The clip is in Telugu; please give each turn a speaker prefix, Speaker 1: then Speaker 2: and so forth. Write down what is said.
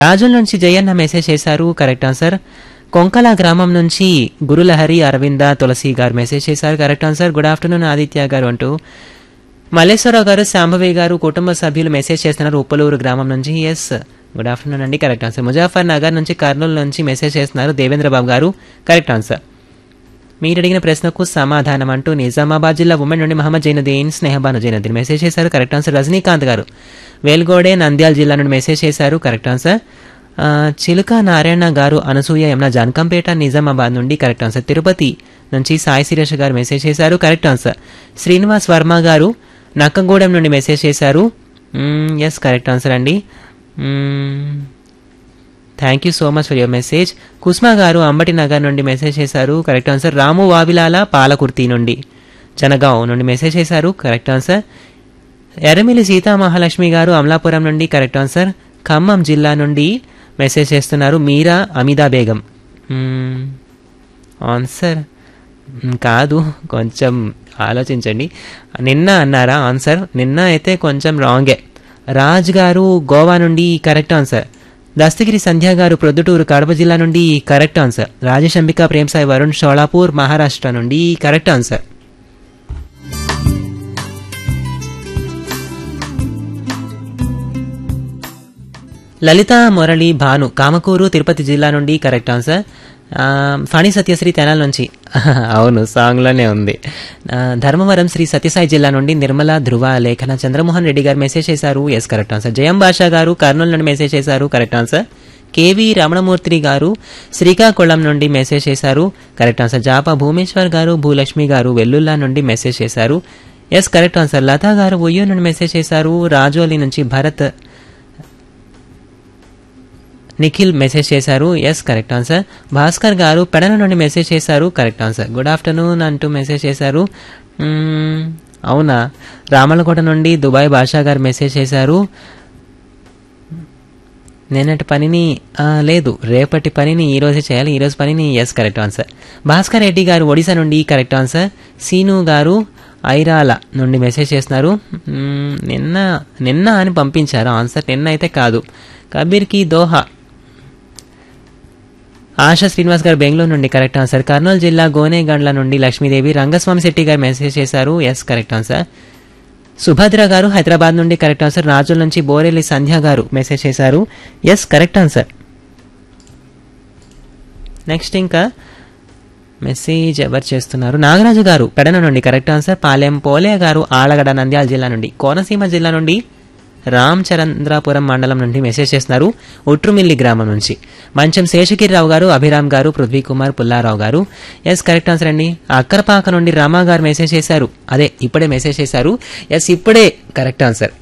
Speaker 1: రాజుల నుంచి జయన్న మెసేజ్ చేశారు కరెక్ట్ ఆన్సర్ కొంకల గ్రామం నుంచి గురులహరి అరవింద తులసి గారు మెసేజ్ చేశారు correct answer good afternoon Aditya గారు అంటూ మల్లేశ్వరరావు గారు శాంభవి గారు కుటుంబ సభ్యులు మెసేజ్ చేస్తున్నారు ఉప్పలూరు గ్రామం నుంచి ఎస్ గుడ్ ఆఫ్టర్నూన్ అండి కరెక్ట్ ఆన్సర్ ముజాఫర్ నగర్ నుంచి కర్నూలు నుంచి మెసేజ్ చేస్తున్నారు దేవేంద్ర బాబు గారు కరెక్ట్ ఆన్సర్ మీరు అడిగిన ప్రశ్నకు సమాధానం అంటూ నిజామాబాద్ జిల్లా ఉమెన్ నుండి మహమ్మద్ జైనుద్దీన్ స్నేహబాను జైనుద్దీన్ మెసేజ్ చేశారు కరెక్ట్ ఆన్సర్ రజనీకాంత్ గారు వేల్గోడే నంద్యాల జిల్లా నుండి మెసేజ్ చేశారు కరెక్ట్ ఆన్సర్ ఆ, చిలుక నారాయణ గారు అనసూయ యమున జానకంపేట నిజామాబాద్ నుండి కరెక్ట్ ఆన్సర్ తిరుపతి నుంచి సాయి శిరీష్ గారు మెసేజ్ చేశారు కరెక్ట్ ఆన్సర్ శ్రీనివాస్ వర్మ గారు నక్కగూడెం నుండి మెసేజ్ చేశారు ఎస్ కరెక్ట్ ఆన్సర్ అండి thank you so much for your message Kusma గారు అంబటి నగర్ నుండి మెసేజ్ చేశారు కరెక్ట్ ఆన్సర్ రాము వావిలాల పాలకుర్తి నుండి జనగావ్ నుండి మెసేజ్ చేశారు కరెక్ట్ ఆన్సర్ ఎర్రమిల్లి సీతా మహాలక్ష్మి గారు అమలాపురం నుండి కరెక్ట్ ఆన్సర్ ఖమ్మం జిల్లా నుండి మెసేజ్ చేస్తున్నారు మీరా అమిదా బేగం మ్మ్. ఆన్సర్ మ్, కాదు కొంచెం ఆలోచించండి నిన్న అన్నారా ఆన్సర్ నిన్న అయితే కొంచెం రాంగే రాజ్ గారు గోవా నుండి కరెక్ట్ ఆన్సర్ దస్తగిరి సంధ్య గారు ప్రొద్దుటూరు కడప జిల్లా నుండి కరెక్ట్ ఆన్సర్ రాజేష్ అంబికా ప్రేమ్సాయి వరుణ్ షోలాపూర్ మహారాష్ట్ర నుండి కరెక్ట్ ఆన్సర్ లలిత మురళి భాను కామకూరు తిరుపతి జిల్లా నుండి కరెక్ట్ ఆన్సర్ ఆ, ఫణి సత్యశ్రీ తెనాల నుంచి అవును సాంగ్లోనే ఉంది ఆ, ధర్మవరం శ్రీ సత్యసాయి జిల్లా నుండి నిర్మల ధృవ లేఖన చంద్రమోహన్ రెడ్డి గారు మెసేజ్ చేశారు ఎస్ కరెక్ట్ ఆన్సర్ జయం బాషా గారు కర్నూలు నుండి మెసేజ్ చేశారు కరెక్ట్ ఆన్సర్ కేవి రమణమూర్తి గారు శ్రీకాకుళం నుండి మెసేజ్ చేశారు కరెక్ట్ ఆన్సర్ జాపా భూమేశ్వర్ గారు భూలక్ష్మి గారు వెల్లుల్లా నుండి మెసేజ్ చేశారు ఎస్ కరెక్ట్ ఆన్సర్ లతా గారు ఉయ్యూరు నుండి మెసేజ్ చేశారు రాజోలి నుంచి భరత్ నిఖిల్ మెసేజ్ చేశారు ఎస్ కరెక్ట్ ఆన్సర్ భాస్కర్ గారు పెడన నుండి మెసేజ్ చేశారు కరెక్ట్ ఆన్సర్ గుడ్ ఆఫ్టర్నూన్ అంటూ మెసేజ్ చేశారు మ్మ్, అవునా రామలకోట నుండి దుబాయ్ బాషా గారు మెసేజ్ చేశారు నిన్నటి పనిని ఆ, లేదు రేపటి పనిని ఈ రోజే చేయాలి ఈ రోజు పనిని yes correct answer Bhaskar Reddy గారు ఒడిశా నుండి కరెక్ట్ ఆన్సర్ సీను గారు ఐరాల నుండి మెసేజ్ చేస్తున్నారు మ్మ్, నిన్న నిన్న అని పంపించారు ఆన్సర్ నిన్న అయితే కాదు కబీర్కి దోహా ఆశా శ్రీనివాస్ గారు బెంగళూరు నుండి కరెక్ట్ ఆన్సర్ కర్నూలు జిల్లా గోనేగండ్ల నుండి లక్ష్మీదేవి రంగస్వామి శెట్టి గారు మెసేజ్ చేశారు ఎస్ కరెక్ట్ ఆన్సర్ సుభద్ర గారు హైదరాబాద్ నుండి కరెక్ట్ ఆన్సర్ రాజుల నుంచి బోరెల్లి సంధ్య గారు మెసేజ్ చేశారు ఎస్ కరెక్ట్ ఆన్సర్ నెక్స్ట్ ఇంకా మెసేజ్ ఎవరు చేస్తున్నారు నాగరాజు గారు పెడన నుండి కరెక్ట్ ఆన్సర్ పాలెం పోలే గారు ఆలగడ నంద్యాల జిల్లా నుండి కోనసీమ జిల్లా నుండి రామచంద్రాపురం మండలం నుండి మెసేజ్ చేస్తున్నారు ఉట్రుమిల్లి గ్రామం నుంచి మంచం శేషగిరిరావు గారు అభిరామ్ గారు పృథ్వీ కుమార్ పుల్లారావు గారు ఎస్ కరెక్ట్ ఆన్సర్ అండి అక్కరపాక నుండి రామా గారు మెసేజ్ చేశారు అదే ఇప్పుడే మెసేజ్ చేశారు ఎస్ ఇప్పుడే కరెక్ట్ ఆన్సర్